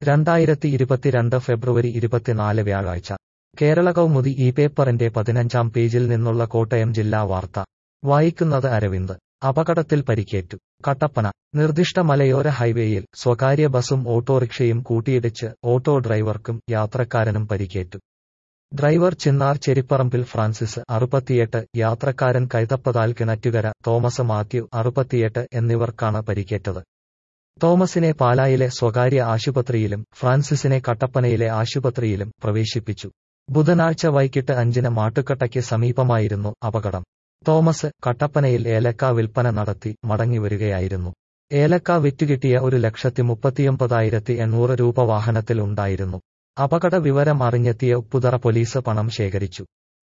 രണ്ടായിരത്തി ഇരുപത്തിരണ്ട് ഫെബ്രുവരി ഇരുപത്തിനാല് വ്യാഴാഴ്ച കേരള കൗമുദി ഈ പേപ്പറിന്റെ പതിനഞ്ചാം പേജിൽ നിന്നുള്ള കോട്ടയം ജില്ലാ വാർത്ത വായിക്കുന്നത് അരവിന്ദ് അപകടത്തിൽ പരിക്കേറ്റു കട്ടപ്പന നിർദ്ദിഷ്ട മലയോര ഹൈവേയിൽ സ്വകാര്യ ബസും ഓട്ടോറിക്ഷയും കൂട്ടിയിടിച്ച് ഓട്ടോ ഡ്രൈവർക്കും യാത്രക്കാരനും പരിക്കേറ്റു ഡ്രൈവർ ചിന്നാർ ചെരിപ്പറമ്പിൽ ഫ്രാൻസിസ് അറുപത്തിയെട്ട് യാത്രക്കാരൻ കൈതപ്പതാൽ കിണറ്റുകര തോമസ് മാത്യു അറുപത്തിയെട്ട് എന്നിവർക്കാണ് പരിക്കേറ്റത് തോമസിനെ പാലായിലെ സ്വകാര്യ ആശുപത്രിയിലും ഫ്രാൻസിസിനെ കട്ടപ്പനയിലെ ആശുപത്രിയിലും പ്രവേശിപ്പിച്ചു ബുധനാഴ്ച വൈകിട്ട് അഞ്ചിന് മാട്ടുക്കട്ടയ്ക്ക് സമീപമായിരുന്നു അപകടം തോമസ് കട്ടപ്പനയിൽ ഏലക്ക വിൽപ്പന നടത്തി മടങ്ങിവരികയായിരുന്നു ഏലക്ക വിറ്റുകിട്ടിയ ഒരു ലക്ഷത്തി മുപ്പത്തിയൊമ്പതായിരത്തി എണ്ണൂറ് രൂപ വാഹനത്തിൽ ഉണ്ടായിരുന്നു അപകട വിവരം അറിഞ്ഞെത്തിയ ഉപ്പുതറ പോലീസ് പണം ശേഖരിച്ചു